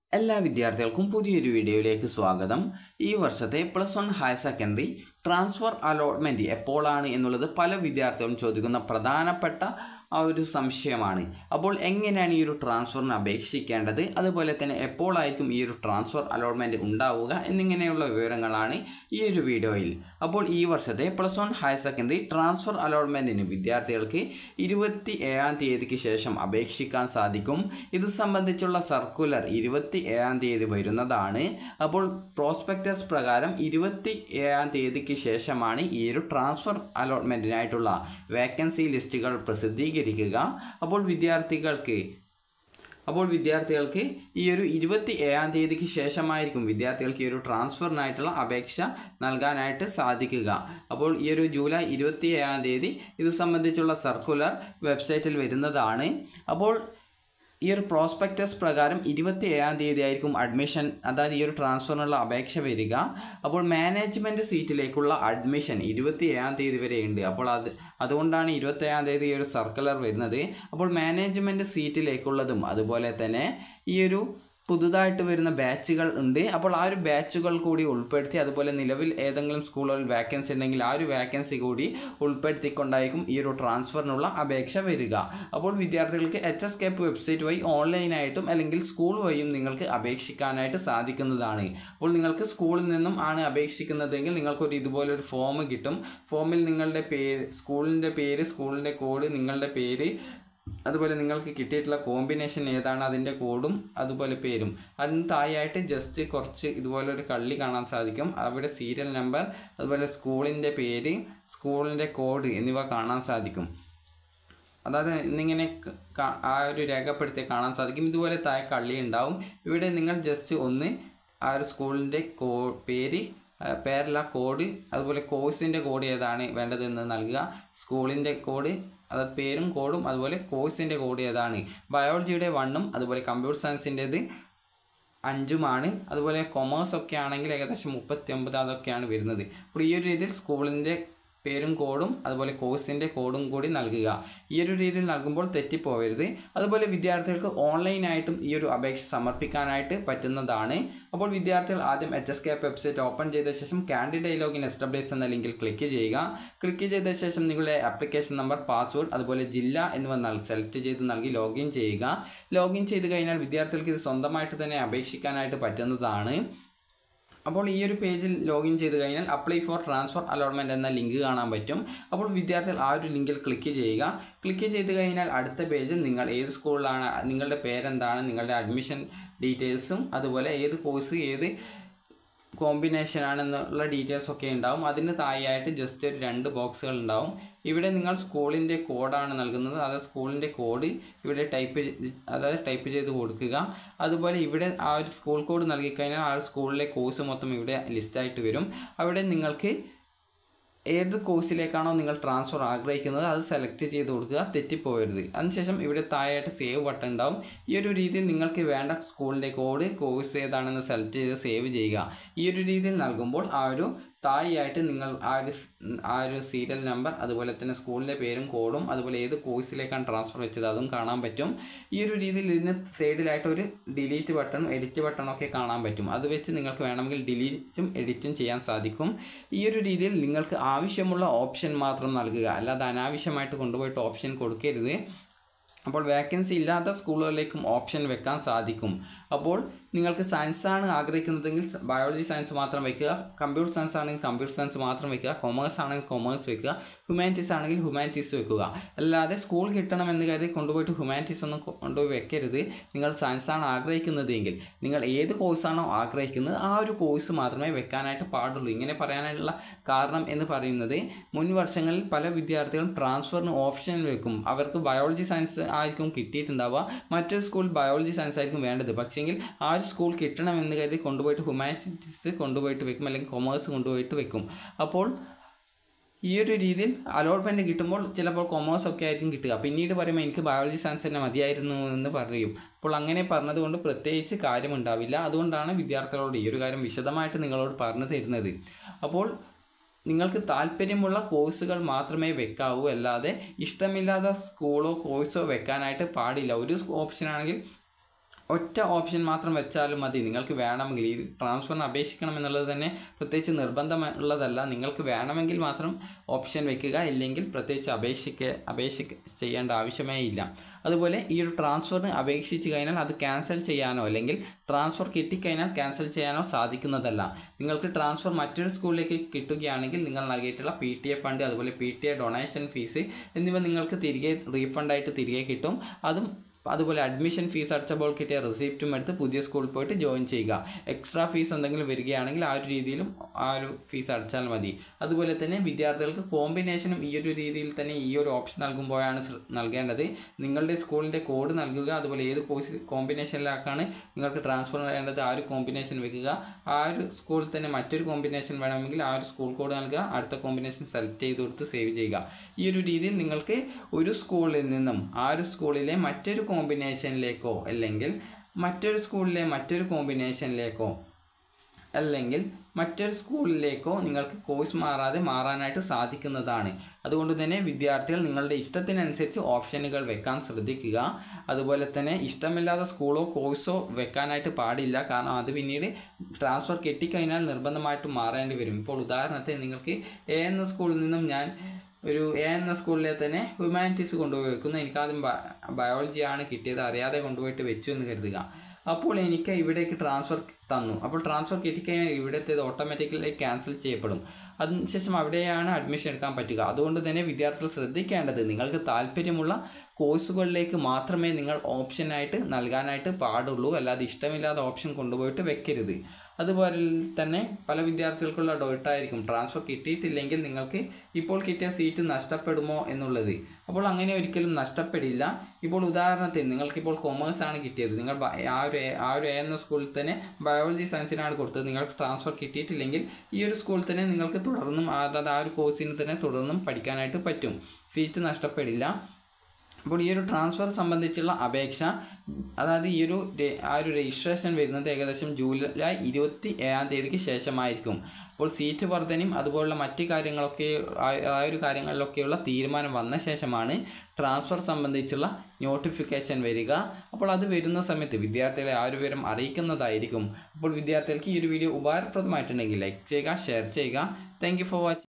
എല്ലാ വിദ്യാർത്ഥികൾക്കും പുതിയൊരു വീഡിയോയിലേക്ക് സ്വാഗതം ഈ വർഷത്തെ plus one higher secondary transfer allotment എപ്പോഴാണ് എന്നുള്ളത് പല വിദ്യാർത്ഥികളും ചോദിക്കുന്ന പ്രധാനപ്പെട്ട ആ ഒരു സംശയമാണ് അപ്പോൾ എങ്ങനെയാണ് ഈ ഒരു ട്രാൻസ്ഫറിന് അപേക്ഷിക്കേണ്ടത് അതുപോലെ തന്നെ എപ്പോഴായിരിക്കും ഈ ഒരു ട്രാൻസ്ഫർ അലോട്ട്മെൻറ്റ് ഉണ്ടാവുക എന്നിങ്ങനെയുള്ള വിവരങ്ങളാണ് ഈ ഒരു വീഡിയോയിൽ അപ്പോൾ ഈ വർഷത്തെ plus one higher secondary transfer അലോട്ട്മെൻറ്റിന് വിദ്യാർത്ഥികൾക്ക് ഇരുപത്തി ഏഴാം തീയതിക്ക് ശേഷം അപേക്ഷിക്കാൻ സാധിക്കും ഇത് സംബന്ധിച്ചുള്ള സർക്കുലർ ഇരുപത്തി ഏഴാം തീയതി വരുന്നതാണ് അപ്പോൾ പ്രോസ്പെക്ടസ് പ്രകാരം ഇരുപത്തി ഏഴാം തീയതിക്ക് ശേഷമാണ് ഈ ഒരു ട്രാൻസ്ഫർ അലോട്ട്മെൻറ്റിനായിട്ടുള്ള വേക്കൻസി ലിസ്റ്റുകൾ പ്രസിദ്ധീകരിക്കുക അപ്പോൾ വിദ്യാർത്ഥികൾക്ക് അപ്പോൾ വിദ്യാർത്ഥികൾക്ക് ഈ ഒരു ഇരുപത്തി ഏഴാം തീയതിക്ക് ശേഷമായിരിക്കും വിദ്യാർത്ഥികൾക്ക് ഈ ഒരു ട്രാൻസ്ഫറിനായിട്ടുള്ള അപേക്ഷ നൽകാനായിട്ട് സാധിക്കുക അപ്പോൾ ഈ ഒരു ജൂലൈ ഇരുപത്തി ഏഴാം തീയതി ഇത് സംബന്ധിച്ചുള്ള സർക്കുലർ വെബ്സൈറ്റിൽ വരുന്നതാണ് അപ്പോൾ ഈ ഒരു പ്രോസ്പെക്ടസ് പ്രകാരം ഇരുപത്തി ഏഴാം തീയതി ആയിരിക്കും അഡ്മിഷൻ അതായത് ഈ ഒരു ട്രാൻസ്ഫറിനുള്ള അപേക്ഷ വരിക അപ്പോൾ മാനേജ്മെൻറ്റ് സീറ്റിലേക്കുള്ള അഡ്മിഷൻ ഇരുപത്തി ഏഴാം തീയതി വരെ ഉണ്ട് അപ്പോൾ അത് അതുകൊണ്ടാണ് ഇരുപത്തി ഏഴാം തീയതി ഈ ഒരു സർക്കുലർ വരുന്നത് അപ്പോൾ മാനേജ്മെൻറ്റ് സീറ്റിലേക്കുള്ളതും അതുപോലെ തന്നെ ഈ ഒരു പുതുതായിട്ട് വരുന്ന ബാച്ചുകൾ ഉണ്ട് അപ്പോൾ ആ ഒരു ബാച്ചുകൾ കൂടി ഉൾപ്പെടുത്തി അതുപോലെ നിലവിൽ ഏതെങ്കിലും സ്കൂളുകളിൽ വാക്കൻസി ഉണ്ടെങ്കിൽ ആ ഒരു വാക്കൻസി കൂടി ഉൾപ്പെടുത്തിക്കൊണ്ടായിരിക്കും ഈ ഒരു ട്രാൻസ്ഫറിനുള്ള അപേക്ഷ വരിക അപ്പോൾ വിദ്യാർത്ഥികൾക്ക് എച്ച് എസ് കേപ്പ് വെബ്സൈറ്റ് വഴി ഓൺലൈനായിട്ടും അല്ലെങ്കിൽ സ്കൂൾ വഴിയും നിങ്ങൾക്ക് അപേക്ഷിക്കാനായിട്ട് സാധിക്കുന്നതാണ് അപ്പോൾ നിങ്ങൾക്ക് സ്കൂളിൽ നിന്നും ആണ് അപേക്ഷിക്കുന്നതെങ്കിൽ നിങ്ങൾക്കൊരു ഇതുപോലൊരു ഫോം കിട്ടും ഫോമിൽ നിങ്ങളുടെ പേര് സ്കൂളിൻ്റെ പേര് സ്കൂളിൻ്റെ കോഡ് നിങ്ങളുടെ പേര് അതുപോലെ നിങ്ങൾക്ക് കിട്ടിയിട്ടുള്ള കോമ്പിനേഷൻ ഏതാണ് അതിൻ്റെ കോഡും അതുപോലെ പേരും അതിന് താഴെയായിട്ട് ജസ്റ്റ് കുറച്ച് ഇതുപോലെ ഒരു കള്ളി കാണാൻ സാധിക്കും അവിടെ സീരിയൽ നമ്പർ അതുപോലെ സ്കൂളിൻ്റെ പേര് സ്കൂളിൻ്റെ കോഡ് എന്നിവ കാണാൻ സാധിക്കും അതായത് ഇന്നിങ്ങനെ ക- ആ ഒരു രേഖപ്പെടുത്തി കാണാൻ സാധിക്കും ഇതുപോലെ താഴെ കള്ളി ഉണ്ടാവും ഇവിടെ നിങ്ങൾ ജസ്റ്റ് ഒന്ന് ആ ഒരു സ്കൂളിൻ്റെ കോ പേര് ആ, പേരല്ല കോഡ് അതുപോലെ കോഴ്സിൻ്റെ കോഡ് ഏതാണ് വേണ്ടതെന്ന് നൽകുക സ്കൂളിൻ്റെ കോഡ് അതായത് പേരും കോഡും അതുപോലെ കോഴ്സിൻ്റെ കോഡ് ഏതാണ് ബയോളജിയുടെ വണ്ണും അതുപോലെ കമ്പ്യൂട്ടർ സയൻസിൻ്റേത് അഞ്ചുമാണ് അതുപോലെ കൊമേഴ്സ് ഒക്കെ ആണെങ്കിൽ ഏകദേശം മുപ്പത്തി ഒമ്പത് അതൊക്കെയാണ് വരുന്നത് അപ്പോൾ ഈ ഒരു രീതിയിൽ സ്കൂളിൻ്റെ പേരും കോഡും അതുപോലെ കോഴ്സിൻ്റെ കോഡും കൂടി നൽകുക ഈ ഒരു രീതിയിൽ നൽകുമ്പോൾ തെറ്റിപ്പോവരുത് അതുപോലെ വിദ്യാർത്ഥികൾക്ക് ഓൺലൈനായിട്ടും ഈ ഒരു അപേക്ഷ സമർപ്പിക്കാനായിട്ട് പറ്റുന്നതാണ് അപ്പോൾ വിദ്യാർത്ഥികൾ ആദ്യം H S K website open ചെയ്ത ശേഷം കാൻഡിഡേറ്റ് ലോഗിൻ എസ്റ്റാബ്ലിഷ് എന്ന ലിങ്കിൽ ക്ലിക്ക് ചെയ്യുക ക്ലിക്ക് ചെയ്ത ശേഷം നിങ്ങളുടെ ആപ്ലിക്കേഷൻ നമ്പർ പാസ്വേഡ് അതുപോലെ ജില്ല എന്നിവ നൽ- സെലക്ട് ചെയ്ത് നൽകി ലോഗിൻ ചെയ്യുക ലോഗിൻ ചെയ്ത് കഴിഞ്ഞാൽ വിദ്യാർത്ഥികൾക്ക് ഇത് സ്വന്തമായിട്ട് തന്നെ അപേക്ഷിക്കാനായിട്ട് പറ്റുന്നതാണ് അപ്പോൾ ഈ ഒരു പേജിൽ ലോഗിൻ ചെയ്ത് കഴിഞ്ഞാൽ അപ്ലൈ ഫോർ ട്രാൻസ്ഫർ അലോട്ട്മെൻറ്റ് എന്ന ലിങ്ക് കാണാൻ പറ്റും അപ്പോൾ വിദ്യാർത്ഥികൾ ആ ഒരു ലിങ്കിൽ ക്ലിക്ക് ചെയ്യുക ക്ലിക്ക് ചെയ്ത് കഴിഞ്ഞാൽ അടുത്ത പേജിൽ നിങ്ങൾ ഏത് സ്കൂളിലാണ് നിങ്ങളുടെ പേരെന്താണ് നിങ്ങളുടെ അഡ്മിഷൻ ഡീറ്റെയിൽസും അതുപോലെ ഏത് കോഴ്സ് ഏത് കോമ്പിനേഷൻ ആണെന്നുള്ള ഡീറ്റെയിൽസ് ഒക്കെ ഉണ്ടാവും അതിന് താഴെയായിട്ട് ജസ്റ്റ് ഒരു രണ്ട് ബോക്സുകൾ ഉണ്ടാവും ഇവിടെ നിങ്ങൾ സ്കൂളിൻ്റെ കോഡാണ് നൽകുന്നത് അതായത് സ്കൂളിൻ്റെ കോഡ് ഇവിടെ ടൈപ്പ് അതായത് ടൈപ്പ് ചെയ്ത് കൊടുക്കുക അതുപോലെ ഇവിടെ ആ ഒരു സ്കൂൾ കോഡ് നൽകിക്കഴിഞ്ഞാൽ ആ സ്കൂളിലെ കോഴ്സ് മൊത്തം ഇവിടെ ലിസ്റ്റായിട്ട് വരും അവിടെ നിങ്ങൾക്ക് ഏത് കോഴ്സിലേക്കാണോ നിങ്ങൾ ട്രാൻസ്ഫർ ആഗ്രഹിക്കുന്നത് അത് സെലക്ട് ചെയ്ത് കൊടുക്കുക തെറ്റിപ്പോകരുത് അതിനുശേഷം ഇവിടെ താഴെയായിട്ട് സേവ് ബട്ടൺ ഉണ്ടാവും ഈ ഒരു രീതിയിൽ നിങ്ങൾക്ക് വേണ്ട സ്കൂളിൻ്റെ കോഡ് കോഴ്സ് ഏതാണെന്ന് സെലക്ട് ചെയ്ത് സേവ് ചെയ്യുക ഈ ഒരു രീതിയിൽ നൽകുമ്പോൾ ആ ഒരു താഴെയായിട്ട് നിങ്ങൾ ആ ഒരു ആ ഒരു സീരിയൽ നമ്പർ അതുപോലെ തന്നെ സ്കൂളിൻ്റെ പേരും കോഡും അതുപോലെ ഏത് കോഴ്സിലേക്കാണ് ട്രാൻസ്ഫർ വെച്ചത് അതും കാണാൻ പറ്റും ഈ ഒരു രീതിയിൽ ഇതിന് സൈഡിലായിട്ട് ഒരു ഡിലീറ്റ് ബട്ടണും എഡിറ്റ് ബട്ടണും ഒക്കെ കാണാൻ പറ്റും അത് വെച്ച് നിങ്ങൾക്ക് വേണമെങ്കിൽ ഡിലീറ്റും എഡിറ്റും ചെയ്യാൻ സാധിക്കും ഈ ഒരു രീതിയിൽ നിങ്ങൾക്ക് ആവശ്യമുള്ള ഓപ്ഷൻ മാത്രം നൽകുക അല്ലാതെ അനാവശ്യമായിട്ട് കൊണ്ടുപോയിട്ട് ഓപ്ഷൻ കൊടുക്കരുത് അപ്പോൾ വേക്കൻസി ഇല്ലാത്ത സ്കൂളുകളിലേക്കും ഓപ്ഷൻ വെക്കാൻ സാധിക്കും അപ്പോൾ നിങ്ങൾക്ക് സയൻസ് ആണ് ആഗ്രഹിക്കുന്നതെങ്കിൽ ബയോളജി സയൻസ് മാത്രം വെക്കുക കമ്പ്യൂട്ടർ സയൻസ് ആണെങ്കിൽ കമ്പ്യൂട്ടർ സയൻസ് മാത്രം വെക്കുക കൊമേഴ്സ് ആണെങ്കിൽ കൊമേഴ്സ് വെക്കുക ഹ്യൂമാനിറ്റീസ് ആണെങ്കിൽ ഹ്യൂമാനിറ്റീസ് വെക്കുക അല്ലാതെ സ്കൂൾ കിട്ടണമെന്ന് കരുതി കൊണ്ടുപോയിട്ട് ഹ്യൂമാനിറ്റീസ് ഒന്നും കൊ- കൊണ്ടുപോയി വെക്കരുത് നിങ്ങൾ സയൻസ് ആണ് ആഗ്രഹിക്കുന്നതെങ്കിൽ നിങ്ങൾ ഏത് കോഴ്സാണോ ആഗ്രഹിക്കുന്നത് ആ ഒരു കോഴ്സ് മാത്രമേ വെക്കാനായിട്ട് പാടുള്ളൂ ഇങ്ങനെ പറയാനുള്ള കാരണം എന്ന് പറയുന്നത് മുൻ വർഷങ്ങളിൽ പല വിദ്യാർത്ഥികളും ട്രാൻസ്ഫറിന് ഓപ്ഷൻ വെക്കും അവർക്ക് ബയോളജി സയൻസ് ആയിരിക്കും കിട്ടിയിട്ടുണ്ടാവുക മറ്റൊരു സ്കൂൾ ബയോളജി സയൻസ് ആയിരിക്കും വേണ്ടത് പക്ഷേങ്കിൽ ആ ഒരു സ്കൂൾ കിട്ടണമെന്ന് കരുതി കൊണ്ടുപോയിട്ട് ഹ്യൂമാനിറ്റീസ് കൊണ്ടുപോയിട്ട് വെക്കും അല്ലെങ്കിൽ കൊമേഴ്സ് കൊണ്ടുപോയിട്ട് വെക്കും അപ്പോൾ ഈ ഒരു രീതിയിൽ അലോട്ട്മെൻറ്റ് കിട്ടുമ്പോൾ ചിലപ്പോൾ കൊമേഴ്സ് ഒക്കെ ആയിരിക്കും കിട്ടുക പിന്നീട് പറയുമ്പോൾ എനിക്ക് ബയോളജി സയൻസ് തന്നെ മതിയായിരുന്നു എന്ന് പറയും അപ്പോൾ അങ്ങനെ പറഞ്ഞതുകൊണ്ട് പ്രത്യേകിച്ച് കാര്യമുണ്ടാവില്ല അതുകൊണ്ടാണ് വിദ്യാർത്ഥികളോട് ഈ ഒരു കാര്യം വിശദമായിട്ട് നിങ്ങളോട് പറഞ്ഞു തരുന്നത് അപ്പോൾ നിങ്ങൾക്ക് താല്പര്യമുള്ള കോഴ്സുകൾ മാത്രമേ വെക്കാവൂ അല്ലാതെ ഇഷ്ടമില്ലാത്ത സ്കൂളോ കോഴ്സോ വെക്കാനായിട്ട് പാടില്ല ഒരു ഓപ്ഷനാണെങ്കിൽ ഒറ്റ ഓപ്ഷൻ മാത്രം വെച്ചാലും മതി നിങ്ങൾക്ക് വേണമെങ്കിൽ ഈ ട്രാൻസ്ഫറിന് അപേക്ഷിക്കണം എന്നുള്ളത് തന്നെ പ്രത്യേകിച്ച് നിർബന്ധമുള്ളതല്ല നിങ്ങൾക്ക് വേണമെങ്കിൽ മാത്രം ഓപ്ഷൻ വെക്കുക ഇല്ലെങ്കിൽ പ്രത്യേകിച്ച് അപേക്ഷിക്ക അപേക്ഷിക്ക ചെയ്യേണ്ട ആവശ്യമേ ഇല്ല അതുപോലെ ഈ ഒരു ട്രാൻസ്ഫറിന് അപേക്ഷിച്ച് കഴിഞ്ഞാൽ അത് ക്യാൻസൽ ചെയ്യാനോ അല്ലെങ്കിൽ ട്രാൻസ്ഫർ കിട്ടിക്കഴിഞ്ഞാൽ ക്യാൻസൽ ചെയ്യാനോ സാധിക്കുന്നതല്ല നിങ്ങൾക്ക് ട്രാൻസ്ഫർ മറ്റൊരു സ്കൂളിലേക്ക് കിട്ടുകയാണെങ്കിൽ നിങ്ങൾ നൽകിയിട്ടുള്ള പി ടി എ ഫണ്ട് അതുപോലെ P T A donation fees എന്നിവ നിങ്ങൾക്ക് തിരികെ റീഫണ്ടായിട്ട് തിരികെ കിട്ടും അതും അതുപോലെ അഡ്മിഷൻ ഫീസ് അടച്ചപ്പോൾ കിട്ടിയ റെസിപ്റ്റും എടുത്ത് പുതിയ സ്കൂളിൽ പോയിട്ട് ജോയിൻ ചെയ്യുക എക്സ്ട്രാ ഫീസ് എന്തെങ്കിലും വരികയാണെങ്കിൽ ആ ഒരു രീതിയിലും ആ ഒരു ഫീസ് അടച്ചാൽ മതി അതുപോലെ തന്നെ വിദ്യാർത്ഥികൾക്ക് കോമ്പിനേഷനും ഈ ഒരു രീതിയിൽ തന്നെ ഈ ഒരു ഓപ്ഷൻ നൽകുമ്പോഴാണ് ശ്ര- നൽകേണ്ടത് നിങ്ങളുടെ സ്കൂളിൻ്റെ കോഡ് നൽകുക അതുപോലെ ഏത് കോഴ്സ് കോമ്പിനേഷനിലാക്കാണ് നിങ്ങൾക്ക് ട്രാൻസ്ഫർ വേണ്ടത് ആ ഒരു കോമ്പിനേഷൻ വെക്കുക ആ ഒരു സ്കൂളിൽ തന്നെ മറ്റൊരു കോമ്പിനേഷൻ വേണമെങ്കിൽ ആ ഒരു സ്കൂൾ കോഡ് നൽകുക അടുത്ത കോമ്പിനേഷൻ സെലക്ട് ചെയ്ത് കൊടുത്ത് സേവ് ചെയ്യുക ഈ ഒരു രീതിയിൽ നിങ്ങൾക്ക് ഒരു സ്കൂളിൽ നിന്നും ആ ഒരു സ്കൂളിലെ മറ്റൊരു കോമ്പിനേഷനിലേക്കോ അല്ലെങ്കിൽ മറ്റൊരു സ്കൂളിലെ മറ്റൊരു കോമ്പിനേഷനിലേക്കോ അല്ലെങ്കിൽ മറ്റൊരു സ്കൂളിലേക്കോ നിങ്ങൾക്ക് കോഴ്സ് മാറാതെ മാറാനായിട്ട് സാധിക്കുന്നതാണ് അതുകൊണ്ട് തന്നെ വിദ്യാർത്ഥികൾ നിങ്ങളുടെ ഇഷ്ടത്തിനനുസരിച്ച് ഓപ്ഷനുകൾ വെക്കാൻ ശ്രദ്ധിക്കുക അതുപോലെ തന്നെ ഇഷ്ടമില്ലാത്ത സ്കൂളോ കോഴ്സോ വെക്കാനായിട്ട് പാടില്ല കാരണം അത് പിന്നീട് ട്രാൻസ്ഫർ കിട്ടിക്കഴിഞ്ഞാൽ നിർബന്ധമായിട്ടും മാറേണ്ടി വരും ഇപ്പോൾ ഉദാഹരണത്തിന് നിങ്ങൾക്ക് എ എന്ന സ്കൂളിൽ നിന്നും ഞാൻ ഒരു എ എന്ന സ്കൂളിലെ തന്നെ ഹ്യൂമാനിറ്റീസ് കൊണ്ടുപോയി വെക്കുന്നു എനിക്കാദ്യം ബയോളജിയാണ് കിട്ടിയത് അറിയാതെ കൊണ്ടുപോയിട്ട് വെച്ചു എന്ന് കരുതുക അപ്പോൾ എനിക്ക് ഇവിടേക്ക് ട്രാൻസ്ഫർ തന്നു അപ്പോൾ ട്രാൻസ്ഫർ കിട്ടിക്കഴിഞ്ഞാൽ ഇവിടത്തേത് ഓട്ടോമാറ്റിക്കലി ക്യാൻസൽ ചെയ്യപ്പെടും അതിനുശേഷം അവിടെയാണ് അഡ്മിഷൻ എടുക്കാൻ പറ്റുക അതുകൊണ്ട് തന്നെ വിദ്യാർത്ഥികൾ ശ്രദ്ധിക്കേണ്ടത് നിങ്ങൾക്ക് താല്പര്യമുള്ള കോഴ്സുകളിലേക്ക് മാത്രമേ നിങ്ങൾ ഓപ്ഷനായിട്ട് നൽകാനായിട്ട് പാടുള്ളൂ അല്ലാതെ ഇഷ്ടമില്ലാത്ത ഓപ്ഷൻ കൊണ്ടുപോയിട്ട് വെക്കരുത് അതുപോലെ തന്നെ പല വിദ്യാർത്ഥികൾക്കുള്ള ഡൗട്ടായിരിക്കും ട്രാൻസ്ഫർ കിട്ടിയിട്ടില്ലെങ്കിൽ നിങ്ങൾക്ക് ഇപ്പോൾ കിട്ടിയ സീറ്റ് നഷ്ടപ്പെടുമോ എന്നുള്ളത് അപ്പോൾ അങ്ങനെ ഒരിക്കലും നഷ്ടപ്പെടില്ല ഇപ്പോൾ ഉദാഹരണത്തിന് നിങ്ങൾക്കിപ്പോൾ കൊമേഴ്സ് ആണ് കിട്ടിയത് നിങ്ങൾ ബ- ആ ഒരു എ- ആ ഒരു എ എന്ന സ്കൂളിൽ തന്നെ ബയോളജി സയൻസിനാണ് കൊടുത്തത് നിങ്ങൾക്ക് ട്രാൻസ്ഫർ കിട്ടിയിട്ടില്ലെങ്കിൽ ഈ ഒരു സ്കൂളിൽ തന്നെ നിങ്ങൾക്ക് തുടർന്നും അതായത് ആ ഒരു കോഴ്സിന് തന്നെ തുടർന്നും പഠിക്കാനായിട്ട് പറ്റും സീറ്റ് നഷ്ടപ്പെടില്ല അപ്പോൾ ഈ ഒരു ട്രാൻസ്ഫർ സംബന്ധിച്ചുള്ള അപേക്ഷ അതായത് ഈ ഒരു രെ- ആ ഒരു രജിസ്ട്രേഷൻ വരുന്നത് ഏകദേശം ജൂലൈ ഇരുപത്തി ഏഴാം തീയതിക്ക് ശേഷമായിരിക്കും അപ്പോൾ സീറ്റ് വർധനയും അതുപോലുള്ള മറ്റ് കാര്യങ്ങളൊക്കെ ആ- ആ ഒരു കാര്യങ്ങളിലൊക്കെയുള്ള തീരുമാനം വന്ന ശേഷമാണ് ട്രാൻസ്ഫർ സംബന്ധിച്ചുള്ള നോട്ടിഫിക്കേഷൻ വരിക അപ്പോൾ അത് വരുന്ന സമയത്ത് വിദ്യാർത്ഥികളെ ആ ഒരു വിവരം അറിയിക്കുന്നതായിരിക്കും അപ്പോൾ വിദ്യാർത്ഥികൾക്ക് ഈ ഒരു വീഡിയോ ഉപകാരപ്രദമായിട്ടുണ്ടെങ്കിൽ ലൈക്ക് ചെയ്യുക ഷെയർ ചെയ്യുക താങ്ക് യു ഫോർ വാച്ചിങ്